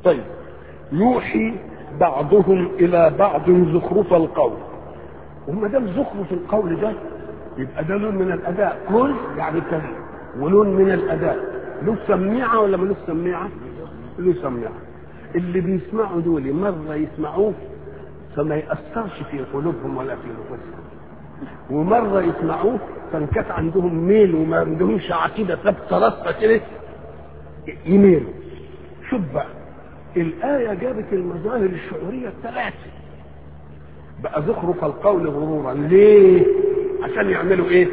طيب يوحي بعضهم الى بعض زخرف القول وما دام زخرف القول ده يبقى ده لون من الاداء كل يعني كذا ولون من الاداء له سميعه ولا ملوش سميعه؟ له سميعه اللي بيسمعوا دول مره يسمعوه فما ياثرش في قلوبهم ولا في نفوسهم ومره يسمعوه فان كانت عندهم ميل وما عندهمش عقيده ثابته راسخه كده يميلوا شوف بقى الآية جابت المظاهر الشعورية الثلاثة بقى زخرف القول غرورا ليه؟ عشان يعملوا ايه؟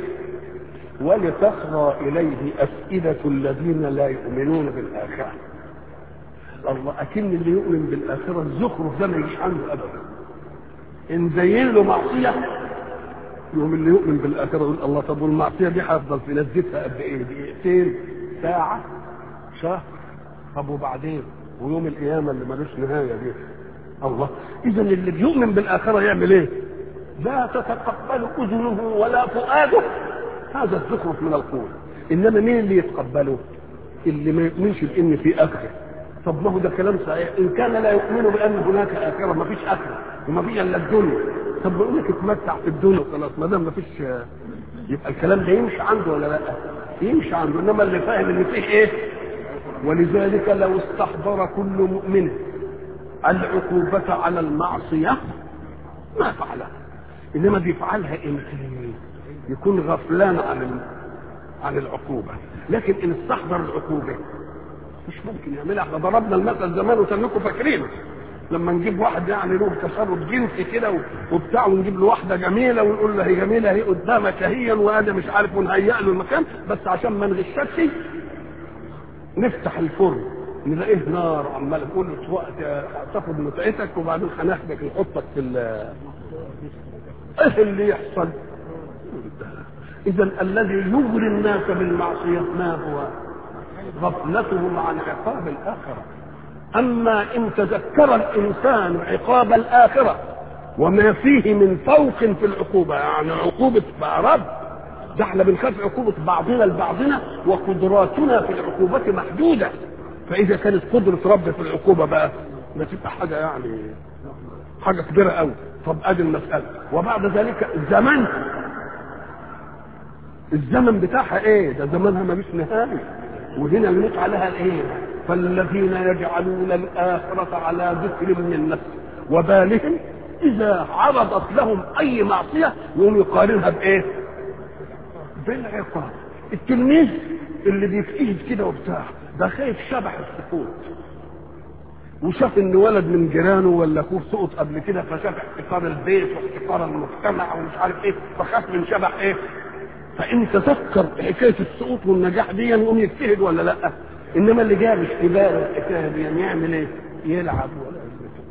ولتصغى إليه أفئدة الذين لا يؤمنون بالآخرة الله أكن اللي يؤمن بالآخرة الزخرف ده ما يجيش عنده أبدا إن زين له معصية يوم اللي يؤمن بالآخرة يقول الله طب والمعصية دي هيفضل في لذتها قد إيه؟ دقيقتين ساعة شهر طب وبعدين ويوم القيامة اللي ملوش نهاية دي الله إذا اللي بيؤمن بالآخرة يعمل إيه؟ لا تتقبل أذنه ولا فؤاده هذا الزخرف من القول إنما مين اللي يتقبله؟ اللي ما يؤمنش بإن في آخرة طب ما هو ده كلام صحيح إن كان لا يؤمن بأن هناك آخرة ما فيش آخرة وما فيش إلا الدنيا طب بقول لك اتمتع في الدنيا وخلاص ما دام ما فيش يبقى الكلام ده يمشي عنده ولا لا؟ يمشي عنده إنما اللي فاهم إن فيه إيه؟ ولذلك لو استحضر كل مؤمن العقوبة على المعصية ما فعلها إنما بيفعلها إمتى يكون غفلان عن عن العقوبة لكن إن استحضر العقوبة مش ممكن يعملها احنا ضربنا المثل زمان وتنكم فاكرينه لما نجيب واحد يعني له تصرف جنسي كده وبتاع ونجيب له واحده جميله ونقول له هي جميله هي قدامك اهيا وانا مش عارف ونهيئ له المكان بس عشان ما نغشكش نفتح الفرن نلاقيه نار عمال نقول له وقت تاخد متعتك وبعدين هناخدك نحطك في ال ايه اللي يحصل؟ اذا الذي يغري الناس بالمعصيه ما هو؟ غفلتهم عن عقاب الاخره اما ان تذكر الانسان عقاب الاخره وما فيه من فوق في العقوبه يعني عقوبه بقى رب ده احنا بنخاف عقوبة بعضنا لبعضنا وقدراتنا في العقوبة محدودة فإذا كانت قدرة رب في العقوبة بقى ما تبقى حاجة يعني حاجة كبيرة قوي طب ادي المسألة وبعد ذلك الزمن الزمن بتاعها ايه ده زمنها ملوش نهاية وهنا الموت عليها الايه فالذين يجعلون الآخرة على ذكر من النفس وبالهم إذا عرضت لهم أي معصية يقوم يقارنها بإيه؟ بالعقاب التلميذ اللي بيفقد كده وبتاع ده خايف شبح السقوط وشاف ان ولد من جيرانه ولا اخوه سقط قبل كده فشاف احتقار البيت واحتقار المجتمع ومش عارف ايه فخاف من شبح ايه فان تذكر حكايه السقوط والنجاح دي يقوم يجتهد ولا لا انما اللي جاب اشتباه الحكايه دي يعني يعمل ايه يلعب ولا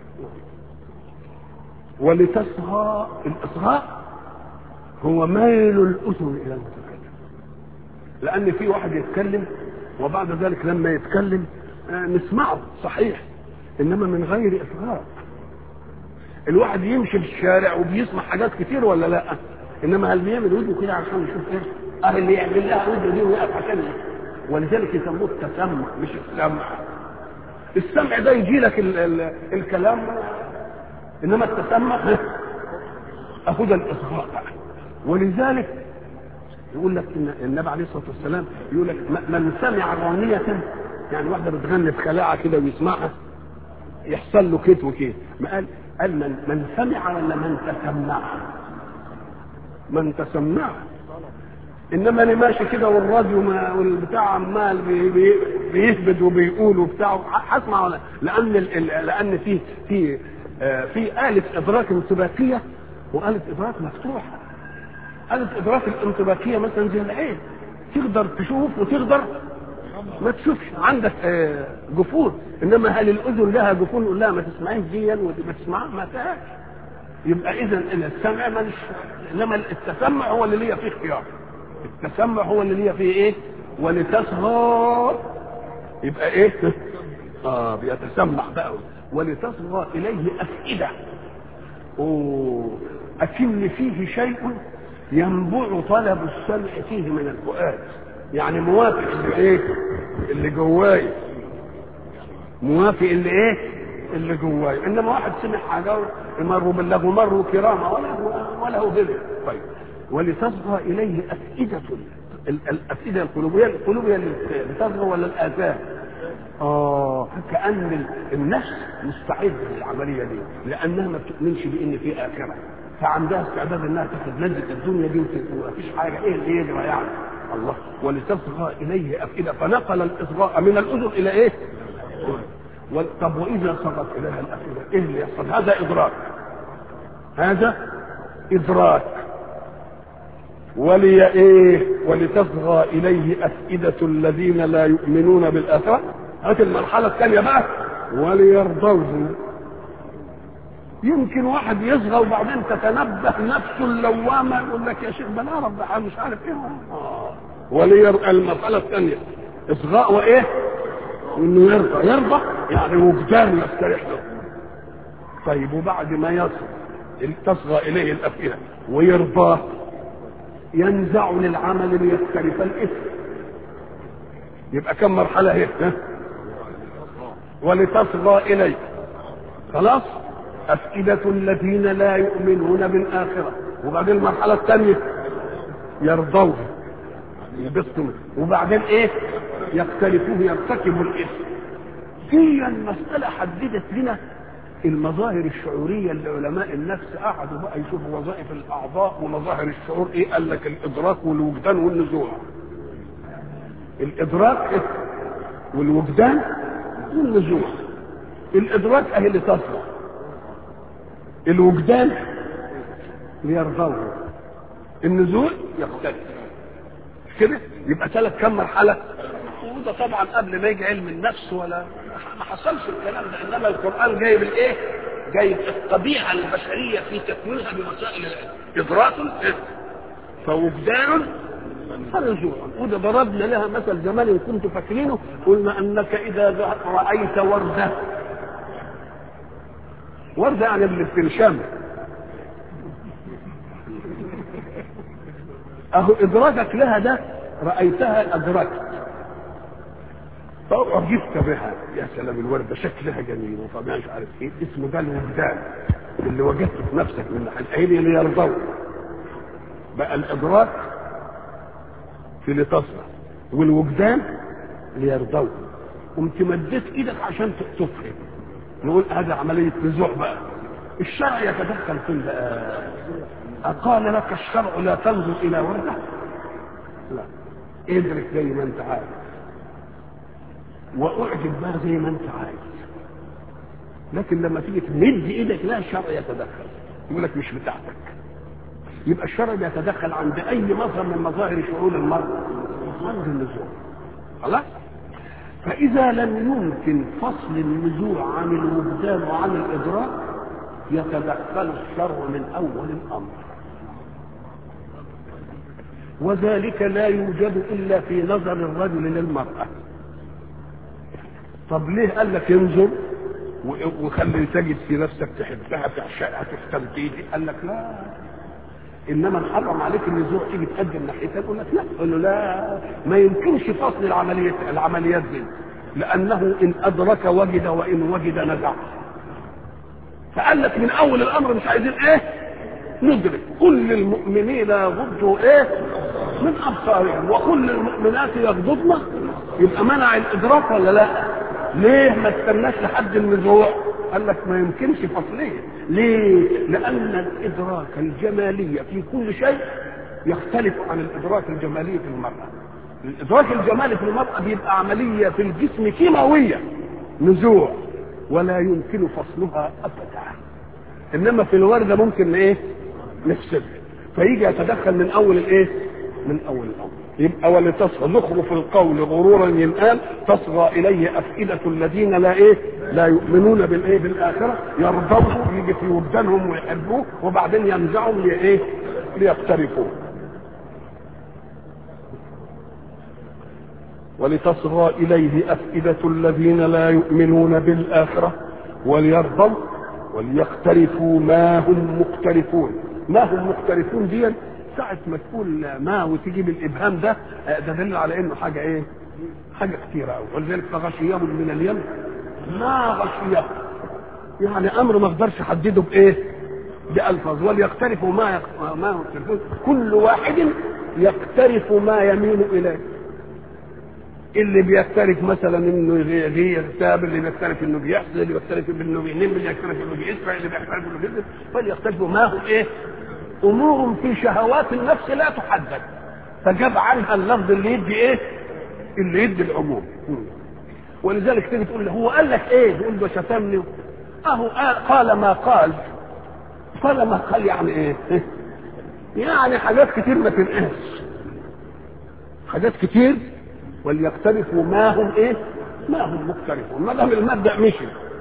ولتصغى الاصغاء هو ميل الاذن الى المتكلم لان في واحد يتكلم وبعد ذلك لما يتكلم آه نسمعه صحيح انما من غير اصغاء الواحد يمشي في الشارع وبيسمع حاجات كتير ولا لا انما هل بيعمل ودنه كده عشان يشوف ايه اه اللي يعمل لها ودنه دي ويقف عشان ولذلك يسموه التسمع مش السمع السمع ده يجي لك ال ال الكلام انما التسمع اهو ده الاصغاء ولذلك يقول لك ان النبي عليه الصلاه والسلام يقول لك من سمع غنية يعني واحده بتغني في خلاعه كده ويسمعها يحصل له كده وكده ما قال قال من من سمع ولا من تسمع من تسمع انما انا ماشي كده والراديو ما والبتاع عمال بي بي بيهبد وبيقول وبتاع هسمع ولا لان ال لان في في آه في آلة إدراك انطباقية وآلة إدراك مفتوحة آلة إدراك الانطباقية مثلا زي العين تقدر تشوف وتقدر ما تشوفش عندك آه جفون انما هل الاذن لها جفون نقول لها ما تسمعيش دي وما تسمعها ما فيهاش يبقى اذا السمع مالش انما التسمع هو اللي ليا فيه اختيار التسمع هو اللي ليا فيه ايه ولتصغى يبقى ايه اه بيتسمع بقى ولتصغى اليه افئده اوه اكن فيه شيء ينبع طلب السمع فيه من الفؤاد يعني موافق اللي ايه اللي جواي موافق اللي ايه اللي جواي انما واحد سمع حاجه مروا باللغو مروا كرامه ولا ولا هو كده طيب ولتصغى اليه افئده الافئده القلوبيه القلوبيه اللي بتصغى ولا الاذان اه كان النفس مستعده للعمليه دي لانها ما بتؤمنش بان في اخره فعندها استعداد انها تاخد لذه الدنيا دي ومفيش حاجه ايه اللي يجرى يعني الله ولتصغى اليه افئده فنقل الاصغاء من الاذن الى ايه؟ طب واذا صغت اليها الافئده ايه اللي يحصل؟ هذا ادراك هذا ادراك ولي ايه ولتصغى اليه افئده الذين لا يؤمنون بالاخره هات المرحله الثانيه بقى وليرضوه يمكن واحد يصغى وبعدين تتنبه نفسه اللوامه يقول لك يا شيخ ده انا رب مش عارف ايه آه. ولير المساله الثانيه اصغاء وايه؟ انه يرضى يرضى يعني وجدان يستريح له طيب وبعد ما يصل تصغى اليه الافئده ويرضاه ينزع للعمل ليختلف الاثم يبقى كم مرحله هي ولتصغى اليه خلاص أفئدة الذين لا يؤمنون بالآخرة وبعدين المرحلة الثانية يرضوه يبسطوا وبعدين ايه يختلفوه يرتكبوا الاسم دي المسألة حددت لنا المظاهر الشعورية اللي علماء النفس قعدوا بقى يشوفوا وظائف الأعضاء ومظاهر الشعور إيه قال لك الإدراك والوجدان والنزوع الإدراك إيه؟ والوجدان والنزوع الإدراك أهي اللي تصلح الوجدان ليرضوه النزول يختلف كده يبقى ثلاث كم مرحله وده طبعا قبل ما يجي علم النفس ولا ما حصلش الكلام ده انما القران جايب الايه؟ جايب الطبيعه البشريه في تكوينها بوسائل ادراك فوجدان فرجوع وده ضربنا لها مثل زمان ان كنتم فاكرينه قلنا انك اذا رايت ورده ورده يعني اللي بتنشم اهو ادراكك لها ده رايتها ادركت فأعجبت بها يا سلام الوردة شكلها جميل وطبيعي مش عارف ايه اسمه ده الوجدان اللي وجدته في نفسك من ناحية عيني اللي يرضوا بقى الإدراك في لتصنع والوجدان ليرضوا قمت مديت ايدك عشان تفهم نقول هذا عملية نزوع بقى الشرع يتدخل في بقى أقال لك الشرع لا تنظر إلى وردة لا ادرك زي ما أنت عايز واعجب بها زي ما انت عايز لكن لما تيجي تمد ايدك لا الشرع يتدخل يقول لك مش بتاعتك يبقى الشرع بيتدخل عند اي مظهر من مظاهر شعور المرء عند النزوع خلاص فاذا لم يمكن فصل النزوع عن الوجدان وعن الادراك يتدخل الشرع من اول الامر وذلك لا يوجد الا في نظر الرجل للمراه طب ليه قال لك انظر وخلي تجد في نفسك تحبها تعشقها تستمتعي قال لك لا انما نحرم عليك النزوع تيجي تقدم ناحيتها يقول لك لا قال له لا ما يمكنش فصل العمليات العمليات دي لانه ان ادرك وجد وان وجد نزع فقال لك من اول الامر مش عايزين ايه ندرك كل المؤمنين يغضوا ايه من ابصارهم وكل المؤمنات يغضضن يبقى منع الادراك ولا لا ليه ما استناش لحد النزوع قال لك ما يمكنش فصليه ليه لان الادراك الجمالي في كل شيء يختلف عن الادراك الجمالي في المراه الادراك الجمالي في المراه بيبقى عمليه في الجسم كيماويه نزوع ولا يمكن فصلها ابدا انما في الورده ممكن ايه نفسدها فيجي يتدخل من اول الايه من اول الامر يبقى ولتصغى زخرف القول غرورا ينقال تصغى اليه افئده الذين لا ايه لا يؤمنون بالايه بالاخره يرضوه يجي في وجدانهم ويحبوه وبعدين ينزعهم لايه ليقترفوه ولتصغى اليه افئده الذين لا يؤمنون بالاخره وليرضوا وليقترفوا ما هم مقترفون ما هم مقترفون دي ساعة ما تقول ما وتجيب الإبهام ده ده دليل على إنه حاجة إيه؟ حاجة كتيرة أوي ولذلك فغشيهم من اليم ما غشيه يعني امر ما اقدرش احدده بايه بألفاظ وليقترفوا ما يق... ما يقترفون كل واحد يقترف ما يميل اليه اللي بيقترف مثلا انه يغتاب اللي بيقترف انه بيحسد اللي بيقترف انه بينم اللي بيقترف انه بيسرع اللي بيقترف انه بيكذب فليقترفوا ما هم ايه امور في شهوات النفس لا تحدد فجاب عنها اللفظ اللي يدي ايه اللي يدي العموم ولذلك تيجي تقول له هو قال لك ايه يقول له شتمني اهو قال, قال ما قال قال ما قال يعني ايه يعني حاجات كتير ما تنقاش حاجات كتير وليقترفوا ما هم ايه ما هم مقترفون ما دام المبدا مشي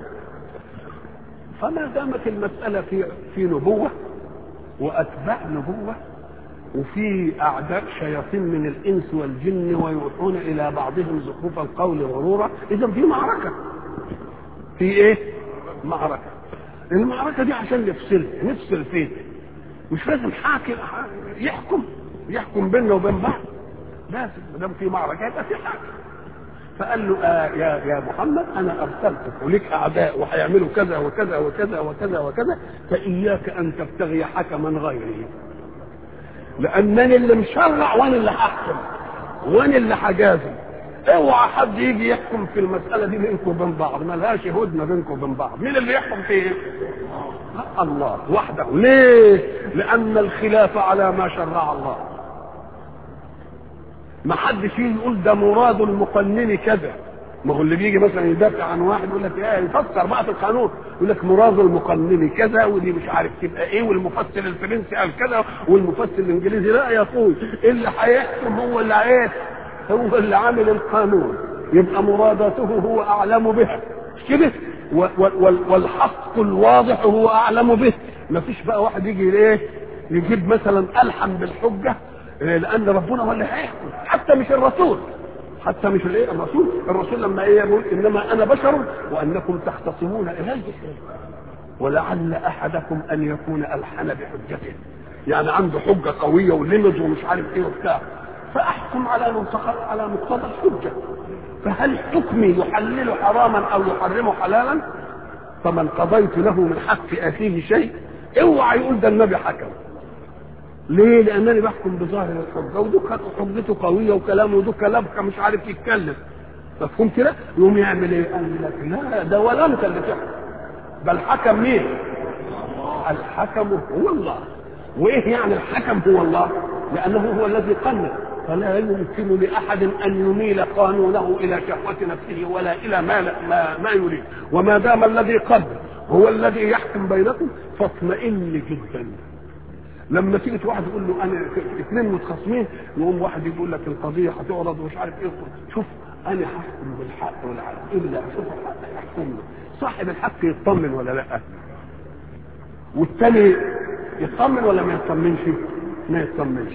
فما دامت المساله في في نبوه واتباع نبوه وفي اعداء شياطين من الانس والجن ويوحون الى بعضهم زخرف القول غرورا اذا في معركه في ايه معركه المعركه دي عشان نفصل نفصل فين مش لازم حاكم يحكم يحكم بيننا وبين بعض لازم ما دام في معركه يبقى في حاكم فقال له آه يا يا محمد انا ارسلتك وليك اعداء وهيعملوا كذا وكذا وكذا وكذا وكذا فاياك ان تبتغي حكما غيري لانني اللي مشرع وانا اللي هحكم وانا اللي هجازي اوعى حد يجي يحكم في المساله دي بينكم وبين بعض ملهاش هدنه بينكم وبين بعض مين اللي يحكم فيه الله وحده ليه لان الخلاف على ما شرع الله ما حدش يجي يقول ده مراد المقنن كذا ما هو اللي بيجي مثلا يدافع عن واحد يقول لك ايه يفسر بقى في القانون يقول لك مراد المقنن كذا ودي مش عارف تبقى ايه والمفسر الفرنسي قال كذا والمفسر الانجليزي لا يا اخوي اللي هيحكم هو اللي ايه هو اللي عامل القانون يبقى مراداته هو اعلم بها مش كده والحق الواضح هو اعلم به ما فيش بقى واحد يجي ايه يجيب مثلا الحم بالحجه لان ربنا هو اللي هيحكم حتى مش الرسول حتى مش الايه الرسول الرسول لما ايه يقول انما انا بشر وانكم تختصمون الي ولعل احدكم ان يكون الحن بحجته يعني عنده حجه قويه ولمز ومش عارف ايه وبتاع فاحكم على منتقى على مقتضى الحجه فهل حكمي يحلل حراما او يحرم حلالا فمن قضيت له من حق اخيه شيء اوعى يقول ده النبي حكم ليه؟ لأنني بحكم بظاهر الحجة ودول حجته قوية وكلامه ودول كلامك مش عارف يتكلم مفهوم كده؟ يقوم يعمل ايه؟ قال لك لا ده ولا انت اللي تحكم بل حكم مين؟ الحكم هو الله وايه يعني الحكم هو الله؟ لأنه هو الذي قنن فلا يمكن لأحد أن يميل قانونه إلى شهوة نفسه ولا إلى ما, ما, ما يريد وما دام الذي قدر هو الذي يحكم بينكم فاطمئن جدا لما تيجي واحد يقول له انا اثنين متخاصمين يقوم واحد يقول لك القضيه هتعرض ومش عارف ايه شوف انا هحكم بالحق والعدل الا شوف الحق يحكم صاحب الحق يطمن ولا لا والثاني يطمن ولا ما يطمنش ما يطمنش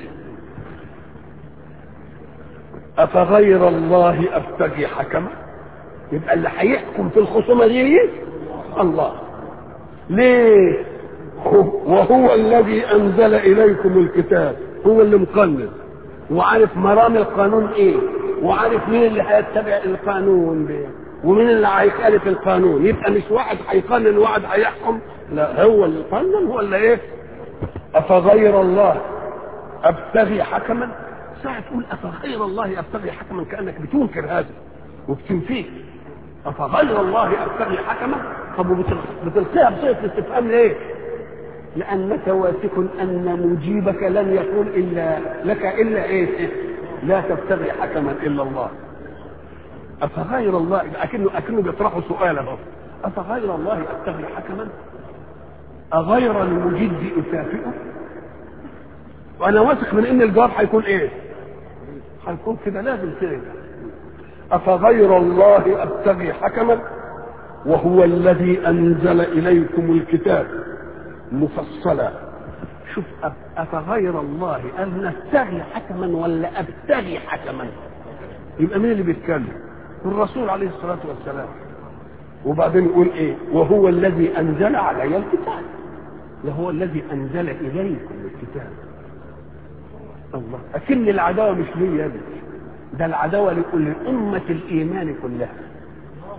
افغير الله ابتغي حكما يبقى اللي هيحكم في الخصومه دي الله ليه وهو الذي انزل اليكم الكتاب هو اللي مقنن وعارف مرام القانون ايه وعارف مين اللي هيتبع القانون ده ومين اللي هيخالف القانون يبقى مش واحد هيقنن وواحد هيحكم لا هو اللي قنن هو اللي ايه افغير الله ابتغي حكما ساعة تقول افغير الله ابتغي حكما كانك بتنكر هذا وبتنفيه افغير الله ابتغي حكما طب بتلقيها بصيغه الاستفهام ليه؟ لانك واثق ان مجيبك لن يقول الا لك الا ايه؟ لا تبتغي حكما الا الله. افغير الله اكنه اكنه بيطرحوا سؤال اهو افغير الله ابتغي حكما؟ اغير المجد اكافئه؟ وانا واثق من ان الجواب هيكون ايه؟ هيكون كده لازم كده افغير الله ابتغي حكما وهو الذي انزل اليكم الكتاب مفصلا شوف افغير الله ان نبتغي حكما ولا ابتغي حكما يبقى مين اللي بيتكلم الرسول عليه الصلاه والسلام وبعدين يقول ايه وهو الذي انزل علي الكتاب وهو الذي انزل اليكم الكتاب الله اكن العداوه مش ليا ده العداوه لكل امه الايمان كلها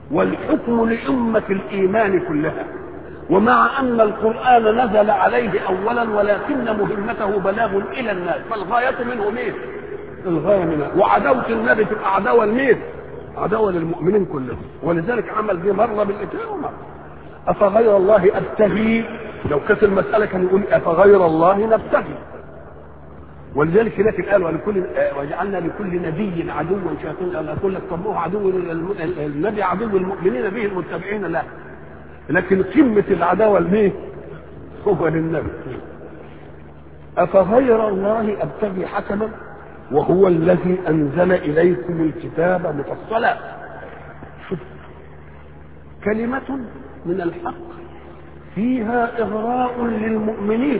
والحكم لأمة الإيمان كلها ومع أن القرآن نزل عليه أولا ولكن مهمته بلاغ إلى الناس فالغاية منه مين؟ الغاية منها وعداوة النبي تبقى عداوة لمين؟ عداوة للمؤمنين كلهم ولذلك عمل دي مرة بالاثنين ومرة أفغير الله أبتغي لو كانت المسألة كان يقول أفغير الله نبتغي ولذلك هناك قال ولكل وجعلنا لكل نبي عدوا شياطين انا اقول لك طب هو عدو النبي عدو المؤمنين به المتبعين له لكن قمه العداوه لمين؟ هو للنبي افغير الله ابتغي حكما وهو الذي انزل اليكم الكتاب مفصلا شوف كلمه من الحق فيها اغراء للمؤمنين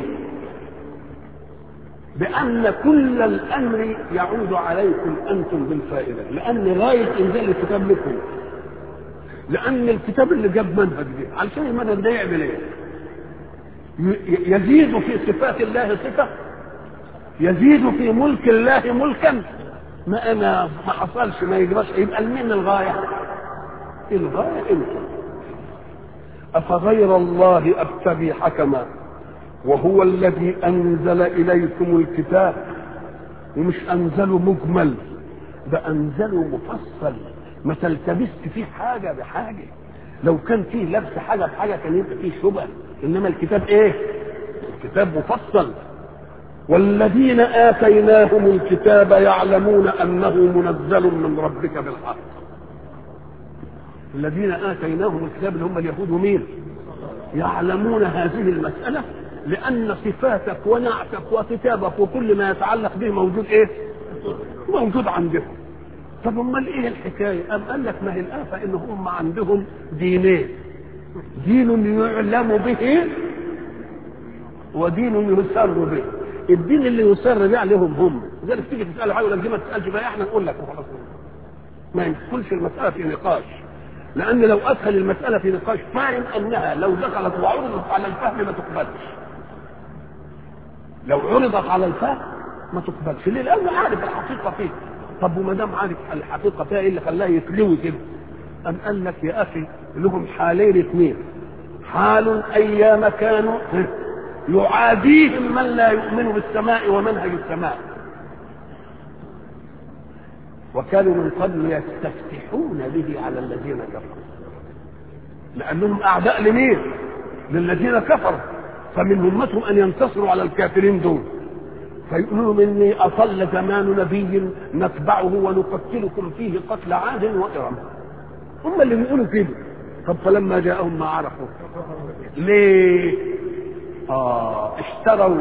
بأن كل الأمر يعود عليكم أنتم بالفائدة لأن غاية إنزال الكتاب لكم لأن الكتاب اللي جاب منهج دي علشان المنهج ده يعمل إيه؟ يزيد في صفات الله صفة يزيد في ملك الله ملكا ما أنا ما حصلش ما يجراش يبقى لمين الغاية؟ الغاية أنتم أفغير الله أبتغي حكما وهو الذي انزل اليكم الكتاب ومش انزله مجمل ده انزله مفصل ما تلتبست فيه حاجه بحاجه لو كان فيه لبس حاجه بحاجه كان يبقى فيه شبه انما الكتاب ايه الكتاب مفصل والذين اتيناهم الكتاب يعلمون انه منزل من ربك بالحق الذين اتيناهم الكتاب اللي هم اليهود ومين يعلمون هذه المساله لأن صفاتك ونعتك وكتابك وكل ما يتعلق به موجود إيه؟ موجود عندهم. طب أمال إيه الحكاية؟ أم قال لك ما هي الآفة إن هم عندهم دينين. دين يعلم به ودين يسر به. الدين اللي يسر به عليهم هم، لذلك تيجي تسأل حاجة لك دي ما تسألش بقى إحنا نقول لك وخلاص. ما يدخلش المسألة في نقاش. لأن لو أدخل المسألة في نقاش فاهم أنها لو دخلت وعرضت على الفهم ما تقبلش. لو عرضت على الفهم ما تقبلش ليه؟ لانه عارف الحقيقه فيه طب وما دام عارف الحقيقه فيها ايه اللي خلاه يتلوي كده؟ أم قال لك يا اخي لهم حالين اثنين حال ايام كانوا يعاديهم من لا يؤمن بالسماء ومنهج السماء وكانوا من قبل يستفتحون به على الذين كفروا لانهم اعداء لمين؟ للذين كفروا فمن همتهم ان ينتصروا على الكافرين دول فيقولوا لهم اني اطل زمان نبي نتبعه ونقتلكم فيه قتل عاد وارم هم اللي بيقولوا كده طب فلما جاءهم ما عرفوا ليه اه اشتروا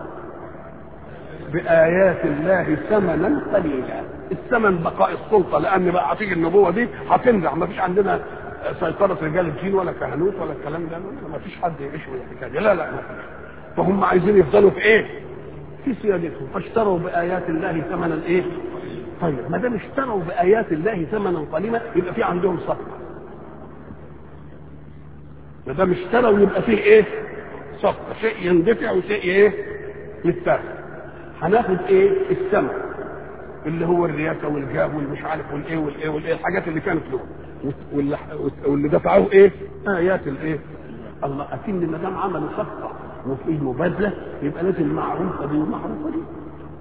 بآيات الله ثمنا قليلا الثمن بقاء السلطة لأن بقى هتيجي النبوة دي هتنزع ما فيش عندنا سيطرة رجال الدين ولا كهنوت ولا الكلام ده ما فيش حد يعيش ولا الحكاية لا لا ما فيش فهم عايزين يفضلوا في ايه؟ في سيادتهم فاشتروا بآيات الله ثمنا ايه؟ طيب ما دام اشتروا بآيات الله ثمنا قليلا يبقى في عندهم صفقة ما دام اشتروا يبقى فيه ايه؟ صفقة شيء يندفع وشيء ايه؟ يتاخد هناخد ايه؟ الثمن اللي هو الرياسه والجاه والمش عارف والايه والايه والايه الحاجات اللي كانت له واللي, واللي دفعوه ايه؟ ايات الايه؟ الله اكن ما دام عملوا صفقه وفي مبادله يبقى لازم معروفه دي ومعروفه دي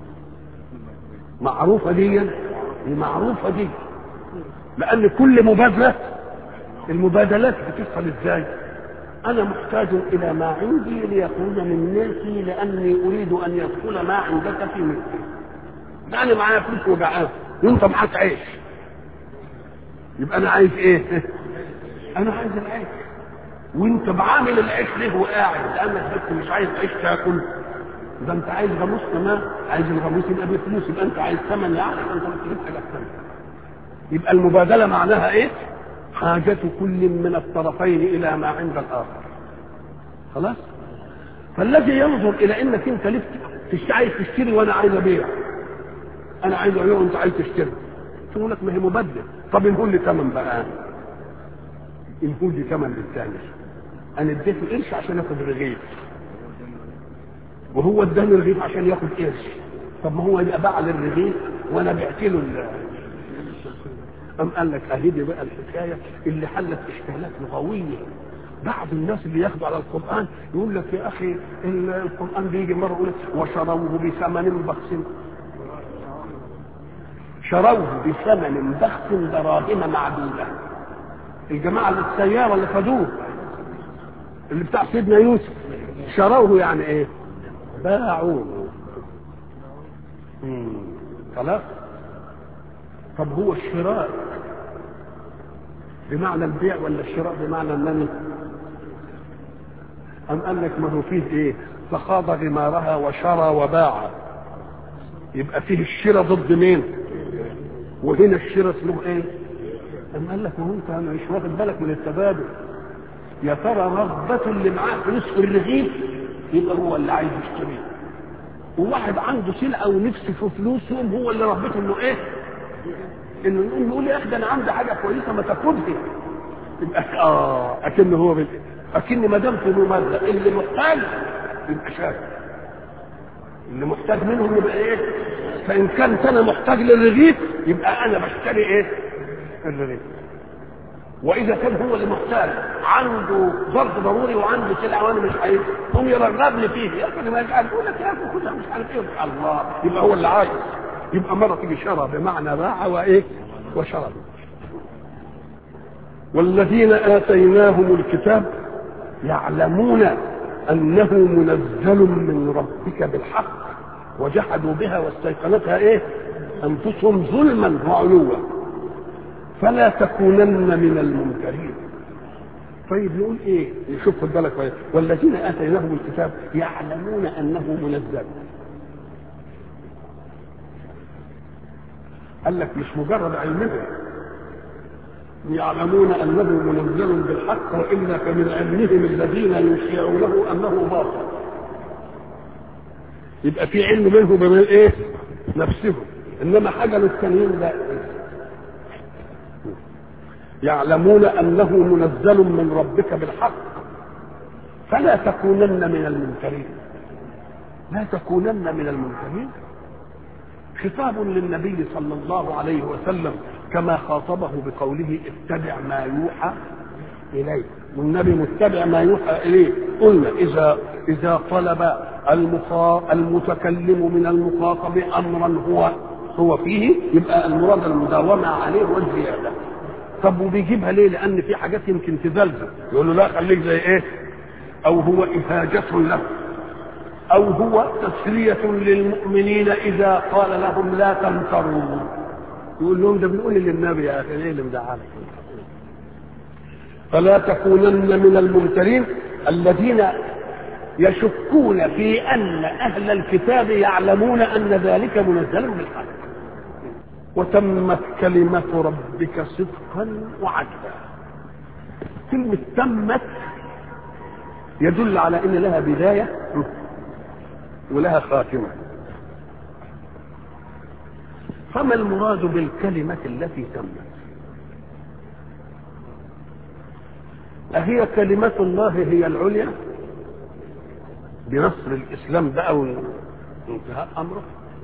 معروفه دي ومعروفه دي لان كل مبادله المبادلات بتحصل ازاي؟ انا محتاج الى ما عندي ليخرج من ملكي لاني اريد ان يدخل ما عندك في ملكي انا معايا فلوس وجعان وانت معاك عيش يبقى انا عايز ايه انا عايز العيش وانت بعامل العيش ليه وقاعد لانك بس مش عايز عيش تاكل ده انت عايز غاموس كمان عايز الغاموس يبقى بفلوس يبقى انت عايز ثمن يعني انت ما تجيب حاجه ثمن يبقى المبادله معناها ايه حاجة كل من الطرفين إلى ما عند الآخر خلاص فالذي ينظر إلى أنك أنت لفت عايز تشتري وأنا عايز أبيع أنا عايز أبيع وأنت عايز تشتري تقول لك ما هي مبادلة طب انهول لي ثمن بقى انهول لي ثمن للثاني أنا اديته قرش عشان ياخد رغيف وهو اداني رغيف عشان ياخد قرش طب ما هو يبقى باع للرغيف وأنا بعت له أم قال لك أهي دي بقى الحكاية اللي حلت إشكالات لغوية بعض الناس اللي ياخدوا على القرآن يقول لك يا أخي القرآن بيجي مرة يقول وشروه بثمن بخس شروه بثمن بخس دراهم معدودة الجماعة اللي السيارة اللي خدوه اللي بتاع سيدنا يوسف شروه يعني ايه باعوه خلاص طب هو الشراء بمعنى البيع ولا الشراء بمعنى انني أم قال لك ما هو فيه ايه فخاض غمارها وشرى وباع يبقى فيه الشراء ضد مين وهنا الشراء اسمه ايه أم قال لك ما هو انت انا مش واخد بالك من التبادل يا ترى رغبة اللي معاه فلوس في الرغيف يبقى هو اللي عايز يشتريه وواحد عنده سلعة ونفسه في فلوس يقوم هو اللي رغبته انه ايه انه يقوم يقول يا اخي ده انا عندي حاجة كويسة ما تاخدها يبقى اه اكن هو بال... اكن ما دام في ممارسة اللي محتاج يبقى شاكر اللي محتاج منهم يبقى ايه فان كانت انا محتاج للرغيف يبقى انا بشتري ايه الرغيف واذا كان هو اللي محتاج عنده ظرف ضروري وعنده سلعه وانا مش عايز هم يرغبني فيه يا اخي ما يجعل يقول لك يا اخي خدها مش عارف ايه الله يبقى هو اللي عايز يبقى مره تيجي شرى بمعنى باع وايه وشرى والذين اتيناهم الكتاب يعلمون انه منزل من ربك بالحق وجحدوا بها واستيقنتها ايه انفسهم ظلما وعلوا فلا تكونن من المنكرين طيب نقول ايه نشوف خد بالك كويس والذين اتيناهم الكتاب يعلمون انه منزل قال لك مش مجرد علمهم يعلمون انه منزل بالحق والا فمن علمهم الذين يشيعونه انه باطل يبقى في علم منهم بمن ايه نفسهم انما حاجه للتانيين لا يعلمون انه منزل من ربك بالحق فلا تكونن من المنكرين لا تكونن من المنكرين خطاب للنبي صلى الله عليه وسلم كما خاطبه بقوله اتبع ما يوحى اليه والنبي متبع ما يوحى اليه قلنا اذا اذا طلب المخا... المتكلم من المخاطب امرا هو هو فيه يبقى المراد المداومه عليه والزياده طب وبيجيبها ليه؟ لأن في حاجات يمكن تزلزل، يقول له لا خليك زي إيه؟ أو هو إهاجة له، أو هو تسلية للمؤمنين إذا قال لهم لا تمتروا. يقول لهم ده بنقول للنبي يا أخي إيه اللي مزعلك؟ فلا تكونن من الممترين الذين يشكون في أن أهل الكتاب يعلمون أن ذلك منزل بالحق. وتمت كلمة ربك صدقا وعدلا كلمة تمت يدل على ان لها بداية ولها خاتمة فما المراد بالكلمة التي تمت أهي كلمة الله هي العليا بنصر الإسلام ده أو انتهاء أمره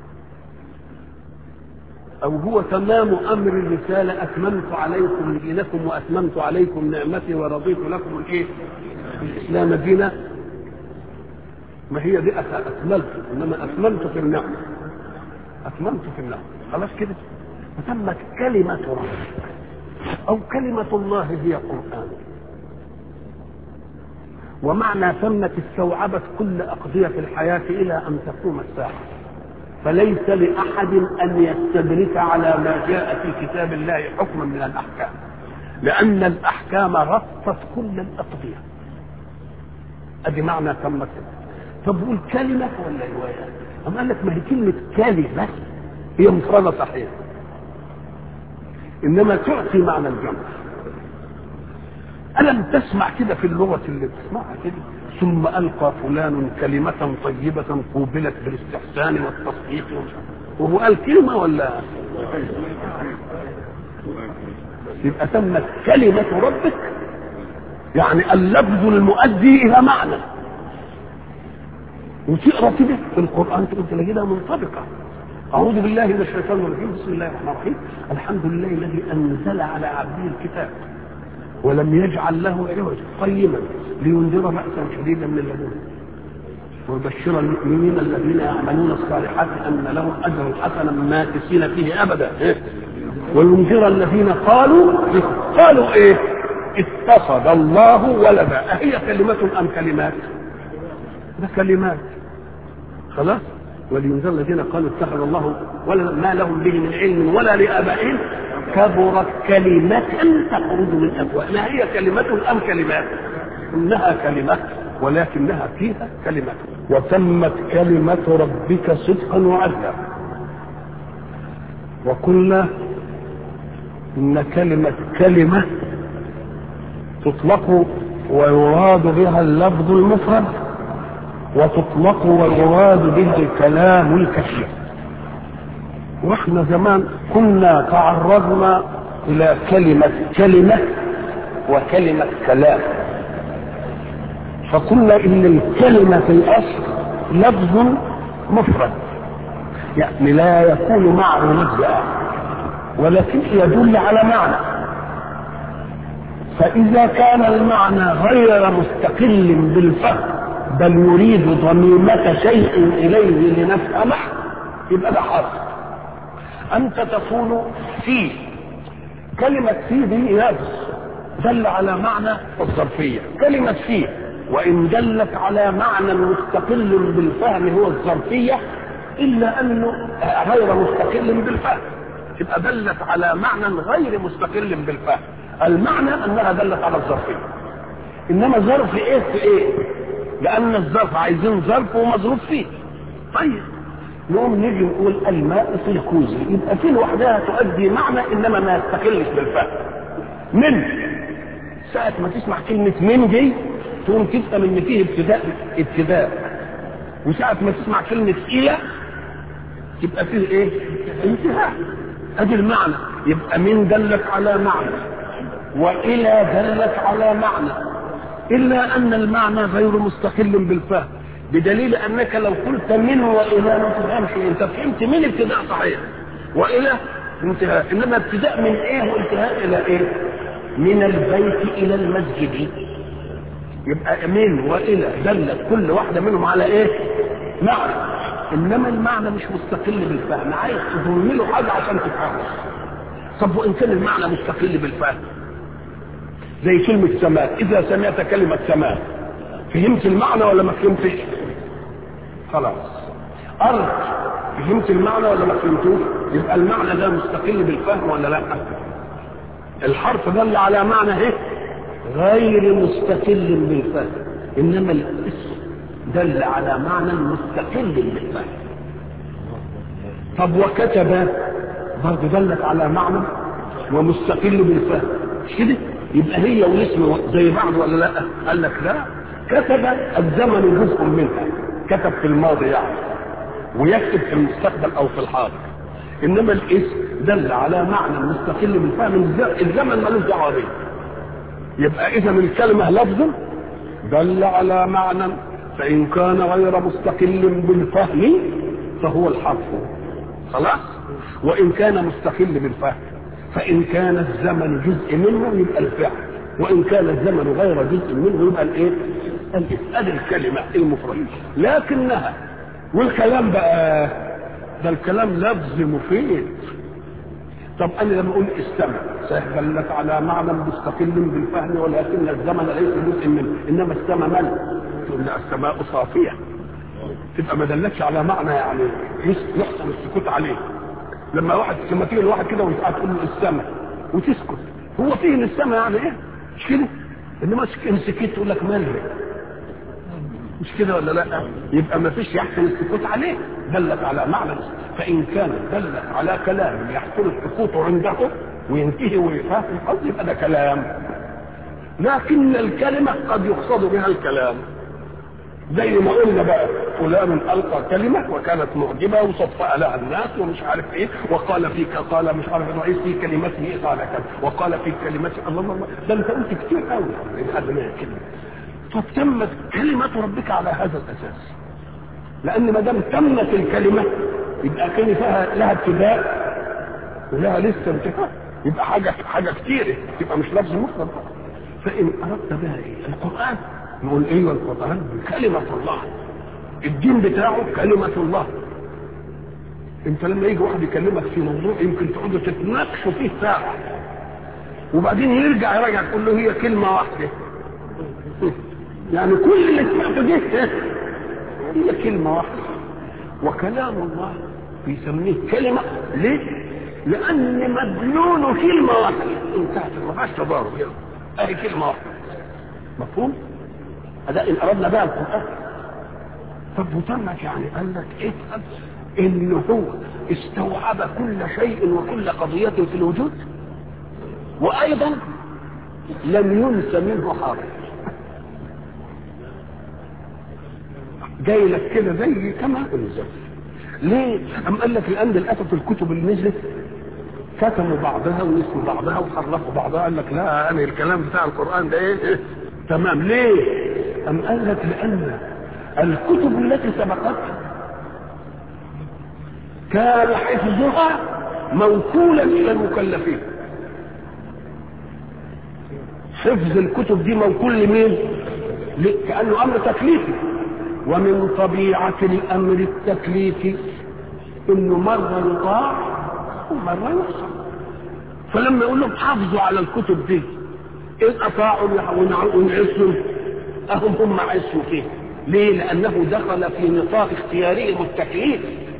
أو هو تمام أمر الرسالة أتممت عليكم دينكم وأتممت عليكم نعمتي ورضيت لكم الإيه؟ الإسلام دينا ما هي دي أكملت إنما أتممت في النعمة أتممت في النعمة خلاص كده فتمت كلمة ربك أو كلمة الله هي قرآن ومعنى تمت استوعبت كل أقضية الحياة إلى أن تقوم الساعة فليس لأحد أن يستدرك على ما جاء في كتاب الله حكما من الأحكام لأن الأحكام غطت كل الأقضية أدي معنى تمت طب قول كلمة ولا رواية أما قال لك ما هي كلمة كلمة هي مفردة صحيح إنما تعطي معنى الجمع ألم تسمع كده في اللغة اللي بتسمعها كده ثم ألقى فلان كلمة طيبة قوبلت بالاستحسان والتصديق وهو قال كلمة ولا يبقى تمت كلمة ربك يعني اللفظ المؤدي إلى معنى وتقرا كده في القرآن تقول تلاقيها منطبقة أعوذ بالله من الشيطان الرجيم بسم الله الرحمن الرحيم الحمد لله الذي أنزل على عبده الكتاب ولم يجعل له عوجا قيما لينذر بأسا شديدا من لدنه ويبشر المؤمنين الذين يعملون الصالحات أن لهم أجر حسنا ماكثين فيه أبدا وينذر الذين قالوا قالوا إيه اتخذ الله ولدا أهي كلمة أم كلمات ده كلمات خلاص ولينذر الذين قالوا اتخذ الله ولدا ما لهم به من علم ولا لآبائهم كبرت كلمة تخرج من أفواههم ما هي كلمة أم كلمات إنها كلمة ولكنها فيها كلمة وتمت كلمة ربك صدقا وعدلا وقلنا إن كلمة كلمة تطلق ويراد بها اللفظ المفرد وتطلق ويراد بها الكلام الكثير واحنا زمان كنا تعرضنا الى كلمة كلمة وكلمة كلام فقلنا ان الكلمة في الاصل لفظ مفرد يعني لا يكون معه نزع ولكن يدل على معنى فإذا كان المعنى غير مستقل بالفهم بل يريد ضميمة شيء إليه لنفهمه يبقى ده حرف أنت تقول في كلمة في دي لفظ دل على معنى الظرفية كلمة في وإن دلت على معنى مستقل بالفهم هو الظرفية إلا أنه غير مستقل بالفهم تبقى دلت على معنى غير مستقل بالفهم المعنى أنها دلت على الظرفية إنما ظرف إيه في إيه لأن الظرف عايزين ظرف ومظروف فيه طيب نقوم نيجي نقول الماء في الكوز يبقى في لوحدها تؤدي معنى انما ما يستقلش بالفهم من ساعة ما تسمع كلمة من دي تقوم تفهم ان فيه ابتداء ابتداء وساعة ما تسمع كلمة إلى يبقى فيه ايه؟ انتهاء ادي المعنى يبقى من دلت على معنى وإلى دلت على معنى إلا أن المعنى غير مستقل بالفهم بدليل انك لو قلت من والى ما تفهمش انت فهمت من ابتداء صحيح والى انتهاء انما ابتداء من ايه وانتهاء الى ايه من البيت الى المسجد يبقى من والى دلت كل واحده منهم على ايه معنى انما المعنى مش مستقل بالفهم عايز تضم له حاجه عشان تفهمه طب وان كان المعنى مستقل بالفهم زي كلمه سماء اذا سمعت كلمه سماء فهمت المعنى ولا ما فهمتش خلاص ارض فهمت المعنى ولا ما فهمتوش يبقى المعنى ده مستقل بالفهم ولا لا الحرف دل على معنى ايه غير مستقل بالفهم انما الاسم دل على معنى مستقل بالفهم طب وكتب برضه دلت على معنى ومستقل بالفهم مش كده يبقى هي والاسم زي بعض ولا لا قال لك لا كتب الزمن جزء منها كتب في الماضي يعني ويكتب في المستقبل او في الحاضر انما الاسم دل على معنى مستقل بالفهم الزمن ملوش دعوه به يبقى اذا الكلمه لفظ دل على معنى فان كان غير مستقل بالفهم فهو الحرف خلاص وان كان مستقل بالفهم فان كان الزمن جزء منه يبقى الفعل وان كان الزمن غير جزء منه يبقى الايه الاسم ادي الكلمه المفرده لكنها والكلام بقى ده الكلام لفظ مفيد طب انا لما اقول استمع سهلت على معنى مستقل بالفهم ولكن الزمن ليس جزء منه انما السماء من تقول لا السماء صافيه تبقى ما دلتش على معنى يعني يحصل السكوت عليه لما واحد لما تيجي الواحد كده وانت قاعد تقول له السماء وتسكت هو فيه ان السماء يعني ايه مش كده انما ان سكت تقول لك مالك مش كده ولا لا يبقى ما فيش يحصل السكوت عليه دلت على معنى فان كانت دلت على كلام يحصل السكوت عنده وينتهي ويفهم القصد يبقى ده كلام لكن الكلمة قد يقصد بها الكلام زي ما قلنا بقى فلان القى كلمه وكانت معجبه وصفأ لها الناس ومش عارف ايه وقال فيك قال مش عارف الرئيس في كلمته قال كذا وقال في كلمته الله الله ده انت قلت كتير قوي لحد ما كلمه فتمت كلمة ربك على هذا الأساس لأن ما دام تمت الكلمة يبقى كان فيها لها ابتداء ولها لسه انتهاء يبقى حاجه حاجه كتيره تبقى مش لفظ مفرد فان اردت بها ايه؟ القران نقول ايوه القران كلمه الله الدين بتاعه كلمه الله انت لما يجي واحد يكلمك في موضوع يمكن تقعدوا تتناقشوا فيه ساعه وبعدين يرجع يراجع تقول له هي كلمه واحده يعني كل اللي سمعته دي هي كلمه واحده وكلام الله بيسميه كلمه ليه؟ لان مدلول كلمه واحده انتهت ما فيهاش تضارب اهي كلمه واحده مفهوم؟ هذا ان اردنا بقى القران طب وتمك يعني قال لك ايه ان هو استوعب كل شيء وكل قضيه في الوجود وايضا لم ينس منه حرف جاي لك كده زي كما انزل ليه؟ أم قال لك لأن للأسف الكتب اللي نزلت كتموا بعضها ونسوا بعضها وحرفوا بعضها قال لك لا أنا الكلام بتاع القرآن ده إيه؟ إيه؟ تمام ليه؟ أم قال لك لأن الكتب التي سبقتها كان حفظها موكولا إلى المكلفين حفظ الكتب دي موكول لمين؟ كأنه أمر تكليفي ومن طبيعة الأمر التكليفي إنه مرة يطاع ومرة يحصل فلما يقول لهم حافظوا على الكتب دي إن أطاعوا ونعصوا أهم هم عصوا فيه ليه؟ لأنه دخل في نطاق اختيارهم التكليف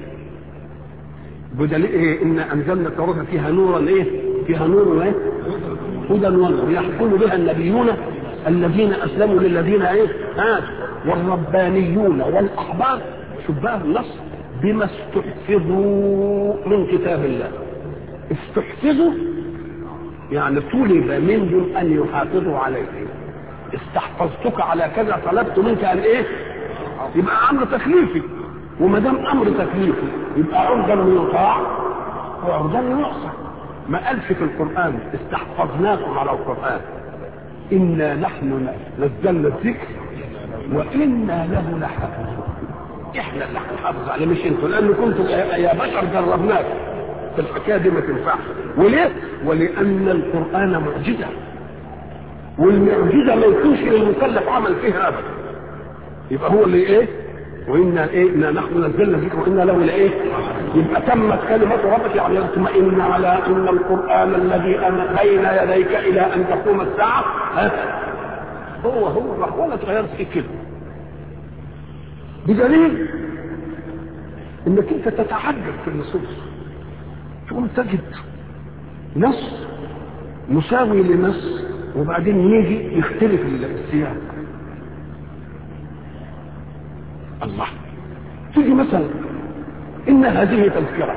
بدليل إيه؟ إن أنزلنا التوراة فيها نورا إيه؟ فيها نور إيه؟ هدى ونور يحكم بها النبيون الذين أسلموا للذين إيه؟ هادوا والربانيون والاحبار شوف بقى النص بما استحفظوا من كتاب الله استحفظوا يعني طلب منهم ان يحافظوا عليه استحفظتك على كذا طلبت منك ان ايه يبقى امر تكليفي وما دام امر تكليفي يبقى عرضا يطاع وعرضا يعصى ما قالش في القران استحفظناكم على القران انا نحن نزلنا الذكر وانا له لحافظون احنا اللي هنحافظ عليه مش انتوا لان كنتم يا بشر جربناكم في الحكايه دي ما تنفعش وليه؟ ولان القران معجزه والمعجزه ما يكونش للمكلف عمل فيها ابدا يبقى هو اللي ايه؟ وانا ايه؟ انا نحن نزلنا الذكر وانا له لايه؟ يبقى تمت كلمه ربك يعني يطمئن على ان القران الذي انا بين يديك الى ان تقوم الساعه ها هو هو ولا تغيرت في كده بدليل انك انت تتعجب في النصوص تقوم تجد نص مساوي لنص وبعدين يجي يختلف السياق الله تيجي مثلا ان هذه تذكره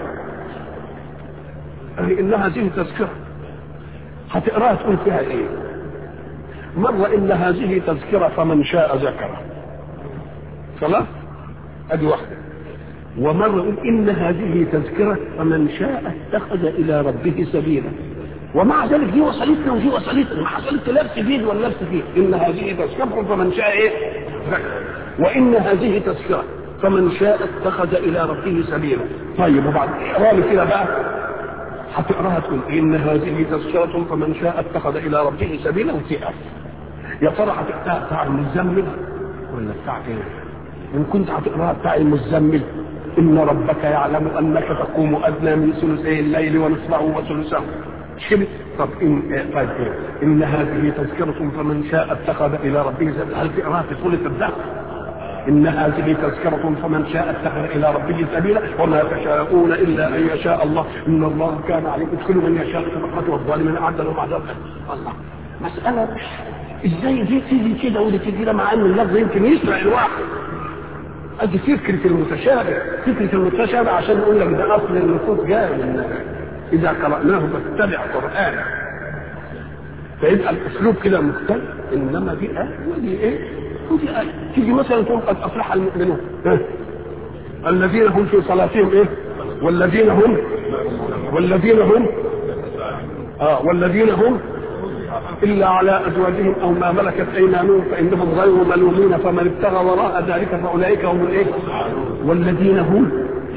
أي ان هذه تذكره هتقراها تقول فيها ايه مرة إن هذه تذكرة فمن شاء ذكره خلاص أدي واحدة ومرة يقول إن هذه تذكرة فمن شاء اتخذ إلى ربه سبيلا ومع ذلك دي وصلتنا ودي وصلتنا ما حصلت لبس فيه ولا لبس فيه إن هذه تذكرة فمن شاء إيه ذكر وإن هذه تذكرة فمن شاء اتخذ إلى ربه سبيلا طيب وبعد اقرا كده بقى هتقراها تقول إن هذه تذكرة فمن شاء اتخذ إلى ربه سبيلا وتقف يا ترى هتقراها بتاع المزمل ولا بتاع ايه؟ ان كنت هتقراها بتاع المزمل ان ربك يعلم انك تقوم ادنى من ثلثي الليل ونصفه وثلثه مش كده؟ طب ان طيب إيه؟ ان هذه تذكرة فمن شاء اتخذ الى ربه سبيلا هل تقراها في سورة الدهر؟ إن هذه تذكرة فمن شاء اتخذ إلى ربه سبيلا وما تشاءون إلا أن يشاء الله إن الله كان عليكم يدخل من يشاء في رحمته والظالمين أعد لهم عذابا الله مسألة مش ازاي دي تيجي كده ودي تيجي كده مع ان اللفظ يمكن يسرع الواحد ادي فكرة المتشابه فكرة المتشابه عشان نقول لك ده اصل النصوص جاي من اذا قرأناه فاتبع قرآن فيبقى الاسلوب كده مختلف انما دي ايه ودي ايه ودي ايه تيجي مثلا تقول قد افلح المؤمنون ها؟ الذين هم في صلاتهم ايه والذين هم والذين هم اه والذين هم الا على ازواجهم او ما ملكت ايمانهم فانهم غير ملومين فمن ابتغى وراء ذلك فاولئك هم الايه والذين هم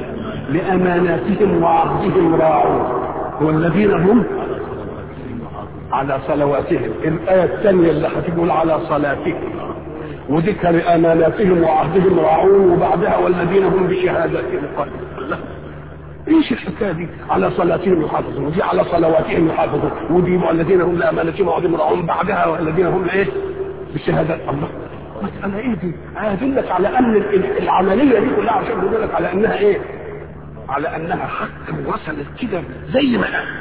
لاماناتهم وعهدهم راعون والذين هم على صلواتهم الآية الثانية اللي هتقول على صلاتهم وذكر لأماناتهم وعهدهم راعون وبعدها والذين هم بشهاداتهم قائمون ايش الحكايه دي؟ على صلاتهم يحافظون ودي على صلواتهم يحافظون ودي والذين هم لامانتهم وعهدهم راعون بعدها والذين هم ايه؟ بشهادات الله مسألة ايه دي؟ ادلك على ان العملية دي كلها عشان بيقول لك على انها ايه؟ على انها حق وصلت كده زي ما قال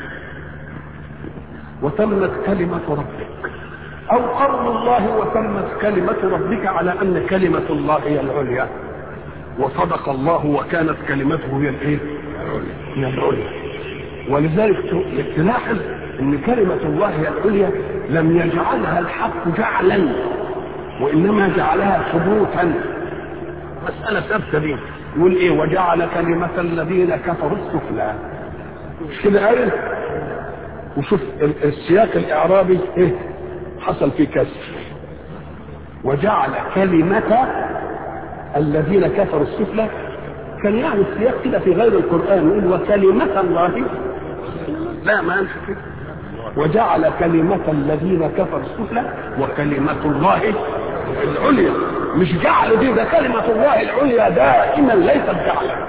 وتمت كلمة ربك أو قول الله وتمت كلمة ربك على أن كلمة الله هي العليا وصدق الله وكانت كلمته هي الإيه؟ هي العليا ولذلك تلاحظ أن كلمة الله هي العليا لم يجعلها الحق جعلا وإنما جعلها ثبوتا مسألة ثابتة دي يقول إيه وجعل كلمة الذين كفروا السفلى مش كده قال وشوف السياق الاعرابي ايه حصل فيه كسر وجعل كلمة الذين كفروا السفلى كان يعني السياق كده في غير القرآن يقول وكلمة الله لا ما قالش كده وجعل كلمة الذين كفروا السفلى وكلمة الله العليا مش جعل دي ده كلمة الله العليا دائما ليست جعلا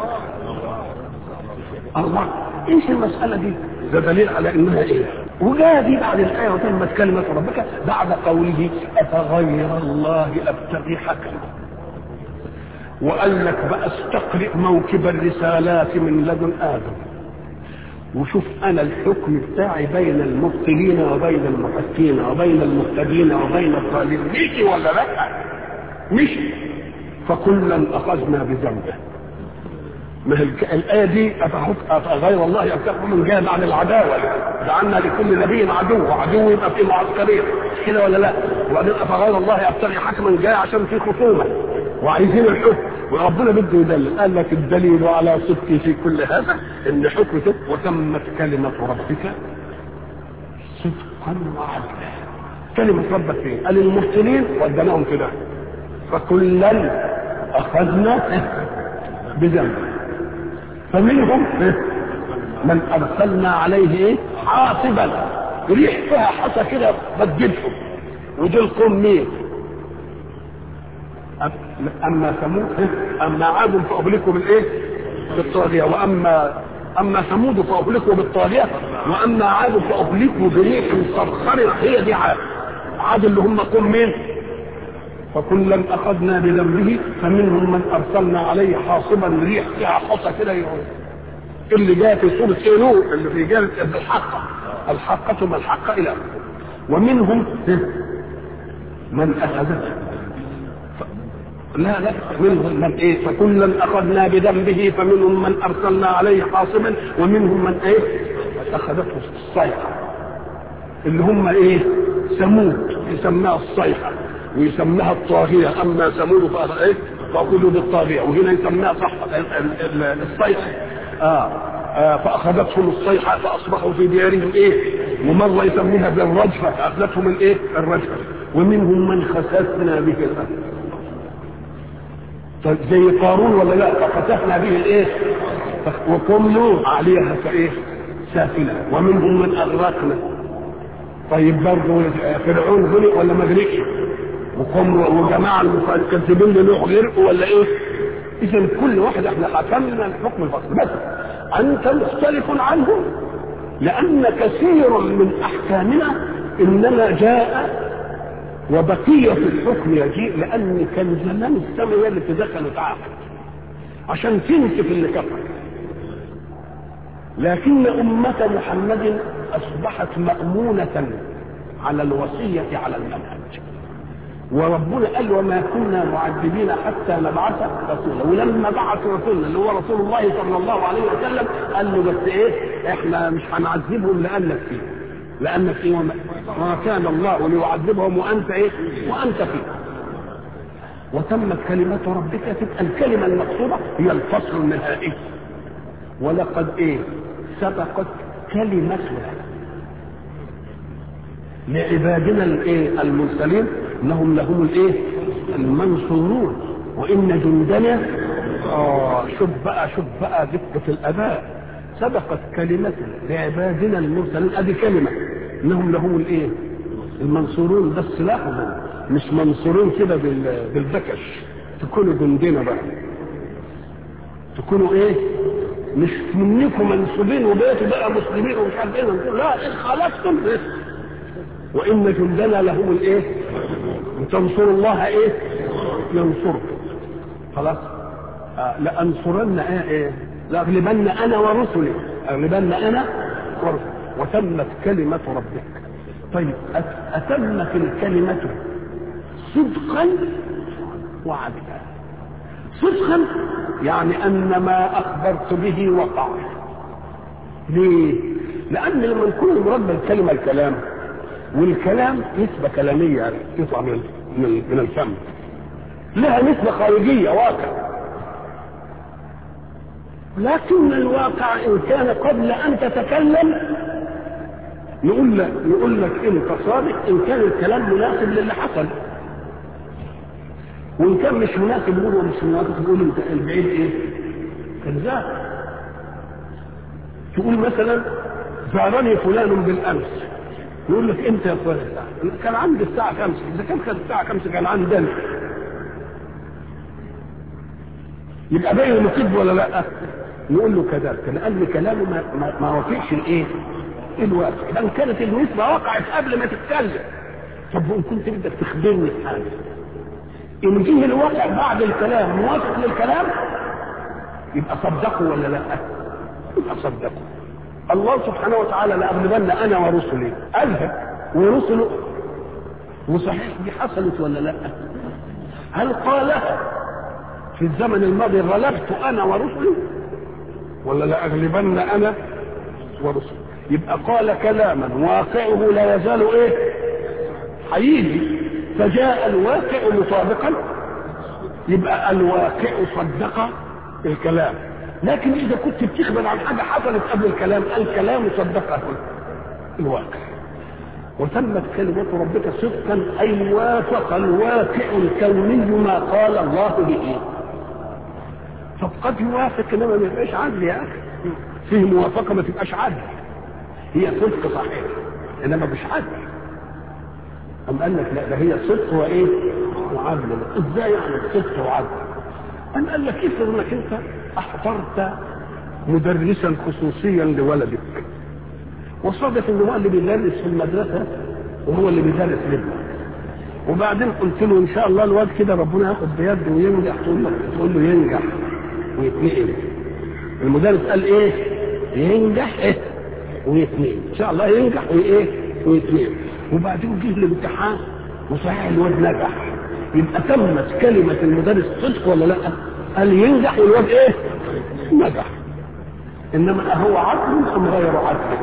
الله ايش المسألة دي ده دليل على انها ايه وجاء دي بعد الايه وتمت كلمه ربك بعد قوله افغير الله ابتغي حكما وقال لك بقى استقرئ موكب الرسالات من لدن ادم وشوف انا الحكم بتاعي بين المبطلين وبين المحسين وبين المهتدين وبين الضالين مشي ولا لا مشي فكلا اخذنا بذنبه ما هي الآية دي غير الله يبتغي من جهة عن العداوة جعلنا لكل نبي عدو وعدو يبقى في معسكرين كده ولا لا وبعدين أفغير الله يبتغي حكما جاي عشان في خصومة وعايزين الحكم وربنا بده يدلل قال لك الدليل على صدقي في كل هذا ان حكمته وتمت كلمة ربك صدقا وعدلا كلمة ربك فين؟ قال المرسلين ودناهم كده فكلا أخذنا بذنبه فمنهم من ارسلنا عليه ايه حاصبا ريح فيها حصى كده بددهم ودول قوم مين اما ثمود اما عاد فاهلكوا بالايه بالطاغيه واما اما ثمود فاهلكوا بالطاغيه واما عاد فاهلكوا بريح صرصر هي دي عاد عاد اللي هم قوم مين فكلا اخذنا بذنبه فمنهم من ارسلنا عليه حاصبا ريح فيها حصى كده اللي جاء في سوره ايلو اللي في جانب الحقه الحقه ما الحق الى ومنهم من اخذته لا لا منهم من ايه فكلا اخذنا بذنبه فمنهم من ارسلنا عليه حاصبا ومنهم من ايه اخذته الصيحه اللي هم ايه ثمود يسماها الصيحه ويسميها الطاغية أما ثمود فإيه فأخذوا بالطاغية وهنا يسميها صح الصيحة آه. آه فأخذتهم الصيحة فأصبحوا في ديارهم إيه ومرة يسميها بالرجفة فأخذتهم الإيه الرجفة ومنهم من خسفنا به الأرض طيب زي قارون ولا لا فخسفنا به الإيه وكلوا عليها كإيه سافلة ومنهم من أغرقنا طيب برضه فرعون غرق ولا ما غرقش وقوم وجماعه المكذبين لنوح غرقوا ولا ايه؟ اذا كل واحد احنا حكمنا الحكم الفصل بس انت مختلف عنهم لان كثير من احكامنا انما جاء وبقية الحكم يجيء لان كان زمان السماء هي اللي تدخل وتعاقد عشان تنسف اللي كفر لكن أمة محمد أصبحت مأمونة على الوصية على المنهج وربنا قال وما كنا معذبين حتى نبعث رسولا ولما بعث رسولنا اللي هو رسول الله صلى الله عليه وسلم قال له بس ايه احنا مش هنعذبهم لانك فيه لانك فيه وما, وما كان الله ليعذبهم وانت ايه وانت فيه وتمت كلمة ربك تبقى الكلمة المقصودة هي الفصل النهائي ولقد ايه سبقت كلمتنا لعبادنا الايه المرسلين انهم لهم الايه المنصورون وان جندنا اه شوف بقى شوف بقى دقة الأداء سبقت كلمة لعبادنا المرسلين ادي كلمة انهم لهم الايه؟ المنصورون ده السلاح مش منصورين كده بال- بالبكش تكونوا جندنا بقى تكونوا ايه؟ مش منكم منسوبين وبقيتوا بقى مسلمين ومش عارف ايه لا إن خلصتم إيه؟ وان جندنا لهم الايه؟ تنصروا الله ايه؟ ينصركم خلاص؟ آه لانصرن ايه ايه؟ لاغلبن انا ورسلي اغلبن انا ورسلي وتمت كلمه ربك طيب أت- اتمت الكلمه صدقا وعدلا صدقا يعني ان ما اخبرت به وقع ليه لان لما نكون المراد بالكلمه الكلام والكلام نسبه كلاميه تطلع من من من الفم لها نسبه خارجيه واقع لكن الواقع ان كان قبل ان تتكلم نقول لك نقول لك انت صادق ان كان الكلام مناسب للي حصل وان كان مش مناسب نقول هو مش مناسب نقول انت البعيد ايه؟ كذاب تقول مثلا زارني فلان بالامس يقول لك انت يا فلان كان عندي الساعه 5 اذا كان كان الساعه 5 كان عندي انا يبقى باين انه كذب ولا لا؟ نقول له كذلك لان كلامه ما, ما, ما وافقش الايه؟ الواقع اذا كانت النسبه وقعت قبل ما تتكلم طب وان كنت بدك تخبرني بحاجه ان جه الواقع بعد الكلام موافق للكلام يبقى صدقوا ولا لا؟ يبقى صدقوا الله سبحانه وتعالى لاغلبن انا ورسلي قالها ورسله وصحيح دي حصلت ولا لا؟ هل قالها في الزمن الماضي غلبت انا ورسلي ولا لاغلبن انا ورسلي يبقى قال كلاما واقعه لا يزال ايه هيجي فجاء الواقع مطابقا يبقى الواقع صدق الكلام لكن اذا كنت بتخبر عن حاجه حصلت قبل الكلام الكلام صدقه الواقع وتمت كلمة ربك صدقا أي وافق الواقع الكوني ما قال الله به طب قد يوافق انما ما يبقاش عدل يا اخي فيه موافقه ما تبقاش عدل هي صدق صحيح انما مش عدل أم قال لك لا ده هي صدق وايه؟ وعدل ازاي يعني صدق وعدل؟ أم قال لك افرض انك انت احضرت مدرسا خصوصيا لولدك وصادف ان هو اللي بيدرس في المدرسه وهو اللي بيدرس لابنك وبعدين قلت له ان شاء الله الواد كده ربنا ياخد بيده وينجح تقول له تقول له ينجح ويتنقل المدرس قال ايه؟ ينجح ايه؟ ويتنقل ان شاء الله ينجح وايه؟ ويتنقل وبعدين جه الامتحان وصحيح الواد نجح يبقى تمت كلمة المدرس صدق ولا لا؟ قال ينجح والواد ايه؟ نجح انما هو عدل ام غير عدل؟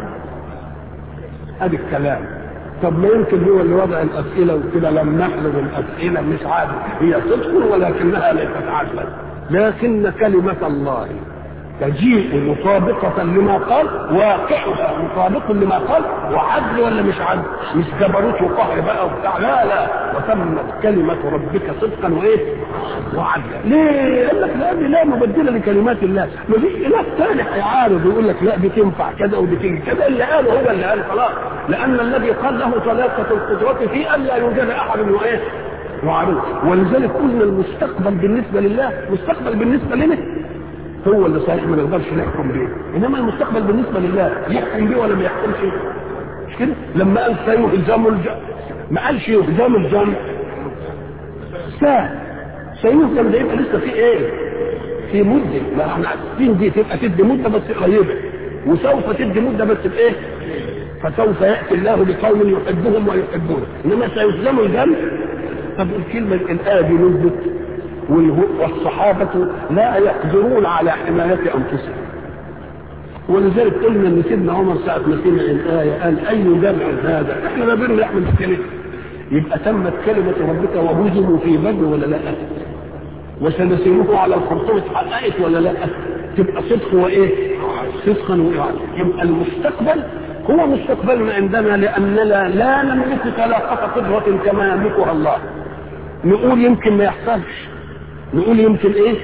ادي الكلام طب ما يمكن هو اللي وضع الاسئله وكده لم نحلب الاسئله مش عادل هي صدق ولكنها ليست عدلا لكن كلمه الله تجيء مطابقة لما قال واقعها مطابق لما قال وعدل ولا مش عدل مش جبروت وقهر بقى وبتاع لا لا وتمت كلمة ربك صدقا وايه وعدلا ليه قال لك لا دي لا مبدلة لكلمات الله ما فيش اله ثاني هيعارض ويقول لك لا دي تنفع كذا ودي تيجي كذا اللي قاله هو اللي قال خلاص لان الذي قال له ثلاثة القدرات في الا يوجد احد وايه وعارض ولذلك قلنا المستقبل بالنسبة لله مستقبل بالنسبة لنا هو اللي صحيح ما نقدرش نحكم بيه انما المستقبل بالنسبه لله يحكم بيه ولا ما يحكمش مش كده لما قال سيهزم الجمع ما قالش يهزم الجمع سا سيهزم ده يبقى لسه في ايه في مده ما احنا عارفين دي تبقى تدي مده بس قريبه وسوف تدي مده بس بايه فسوف ياتي الله بقوم يحبهم ويحبونه انما سيهزم الجمع طب الكلمه الايه دي نزلت والصحابة لا يقدرون على حماية أنفسهم ولذلك قلنا ان سيدنا عمر ساعة ما سمع الآية قال أي جمع هذا؟ احنا ما بينا نحمل كلمة يبقى تمت كلمة ربك وهزموا في بدر ولا لا؟ وسنسيره على الخرطوم اتحققت ولا لا؟ تبقى صدق وايه؟ صدقا وإعادة يبقى المستقبل هو مستقبلنا عندنا لأننا لا نملك طلاقة قدرة كما يملكها الله نقول يمكن ما يحصلش نقول يمكن ايه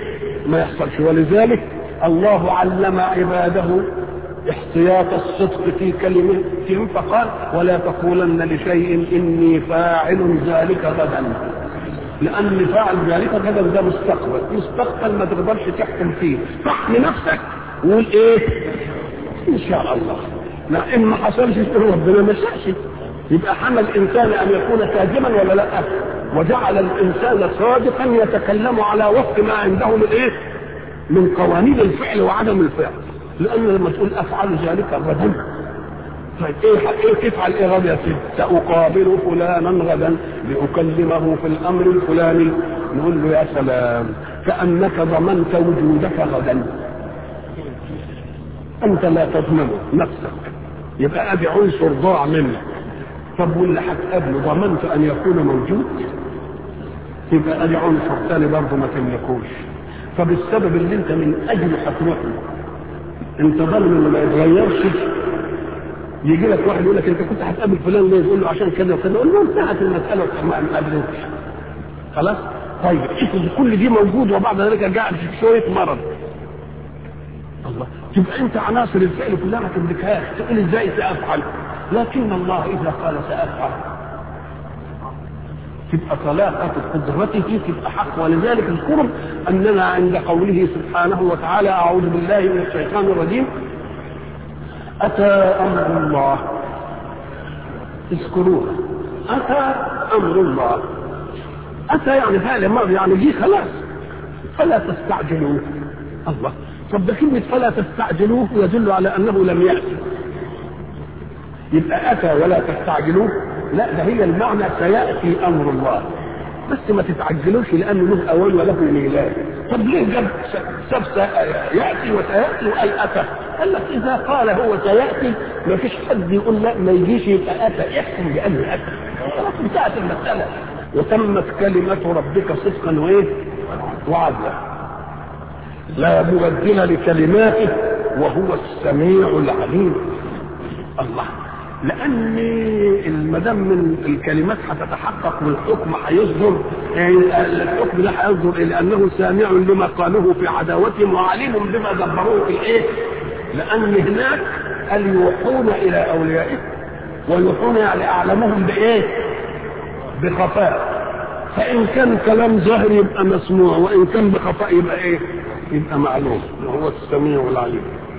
ما يحصلش ولذلك الله علم عباده احتياط الصدق في كلمتهم فقال ولا تقولن لشيء اني فاعل ذلك غدا لان فاعل ذلك غدا ده مستقبل مستقبل ما تقدرش تحكم فيه فاحمي نفسك وقول ايه ان شاء الله لا ان ما حصلش ربنا ما شاءش يبقى حمل الانسان ان يكون كاذبا ولا لا وجعل الانسان صادقا يتكلم على وفق ما عنده من ايه من قوانين الفعل وعدم الفعل لان لما تقول افعل ذلك غدا طيب ايه ايه تفعل ايه غدا يا سيدي؟ ساقابل فلانا غدا لاكلمه في الامر الفلاني نقول له يا سلام كانك ضمنت وجودك غدا انت لا تضمنه نفسك يبقى ادي عنصر ضاع منك طب واللي هتقابله ضمنت ان يكون موجود يبقى ادي عنصر ثاني برضه ما تملكوش فبالسبب اللي انت من اجله هتروح له انت ضامن انه ما يتغيرش يجي لك واحد يقول لك انت كنت هتقابل فلان ليه؟ تقول له عشان كذا وكذا يقول له انتهت المساله ما قابلوش خلاص؟ طيب افرض كل دي موجود وبعد ذلك قاعد في شويه مرض الله تبقى انت عناصر الفعل كلها ما تملكهاش تقول ازاي سافعل لكن الله اذا قال سافعل تبقى طلاقة قدرته تبقى حق ولذلك اذكروا اننا عند قوله سبحانه وتعالى اعوذ بالله من الشيطان الرجيم اتى امر الله اذكروها اتى امر الله اتى يعني فعل ماضي يعني جه خلاص فلا تستعجلوه الله طب ده كلمة فلا تستعجلوه يدل على أنه لم يأتي يبقى أتى ولا تستعجلوه لا ده هي المعنى سيأتي أمر الله بس ما تتعجلوش لأنه له أوان وله ميلاد طب ليه جاب سب يأتي وسيأتي وقال أتى قال لك إذا قال هو سيأتي ما فيش حد يقول لا ما يجيش يبقى أتى احكم بأنه أتى خلاص انتهت المسألة وتمت كلمة ربك صدقا وإيه وعدلا لا مبدل لكلماته وهو السميع العليم الله لان المدام من الكلمات هتتحقق والحكم هيصدر الحكم ده هيصدر لانه سامع لما قالوه في عداوتهم وعليم بما دبروه في الايه؟ لان هناك قال يوحون الى اوليائهم ويوحون يعني اعلمهم بايه؟ بخفاء فان كان كلام ظاهر يبقى مسموع وان كان بخفاء يبقى ايه؟ يبقى معلوم وهو السميع العليم